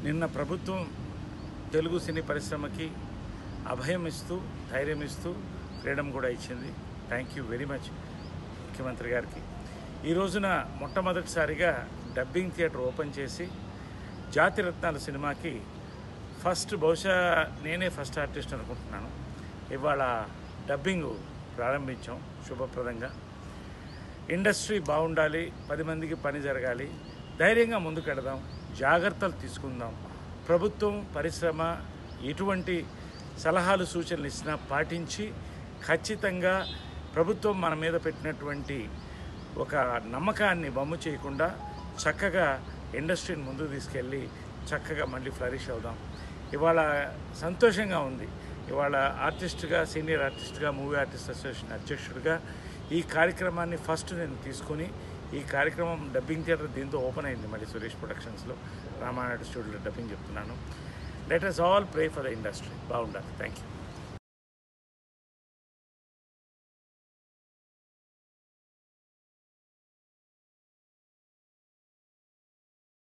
నిన్న ప్రభుత్వం తెలుగు సినీ పరిశ్రమకి అభయం ఇస్తూ ధైర్యం ఇస్తూ ఫ్రీడమ్ కూడా ఇచ్చింది థ్యాంక్ యూ వెరీ మచ్ ముఖ్యమంత్రి గారికి ఈ రోజున మొట్టమొదటిసారిగా డబ్బింగ్ థియేటర్ ఓపెన్ చేసి జాతిరత్నాల సినిమాకి ఫస్ట్ బహుశా నేనే ఫస్ట్ ఆర్టిస్ట్ అనుకుంటున్నాను ఇవాళ డబ్బింగ్ ప్రారంభించాం శుభప్రదంగా ఇండస్ట్రీ బాగుండాలి పది మందికి పని జరగాలి ధైర్యంగా ముందుకెడదాం జాగ్రత్తలు తీసుకుందాం ప్రభుత్వం పరిశ్రమ ఎటువంటి సలహాలు సూచనలు ఇచ్చినా పాటించి ఖచ్చితంగా ప్రభుత్వం మన మీద పెట్టినటువంటి ఒక నమ్మకాన్ని బొమ్మ చేయకుండా చక్కగా ఇండస్ట్రీని ముందుకు తీసుకెళ్ళి చక్కగా మళ్ళీ ఫ్లరిష్ అవుదాం ఇవాళ సంతోషంగా ఉంది ఇవాళ ఆర్టిస్ట్గా సీనియర్ ఆర్టిస్ట్గా మూవీ ఆర్టిస్ట్ అసోసియేషన్ అధ్యక్షుడిగా ఈ కార్యక్రమాన్ని ఫస్ట్ నేను తీసుకుని ఈ కార్యక్రమం డబ్బింగ్ థియేటర్ దీంతో ఓపెన్ అయింది మళ్ళీ సురేష్ ప్రొడక్షన్స్లో రామానాయుడు స్టూడియోలో డబ్బింగ్ చెప్తున్నాను let us all pray for the industry బాగుండాలి థ్యాంక్ యూ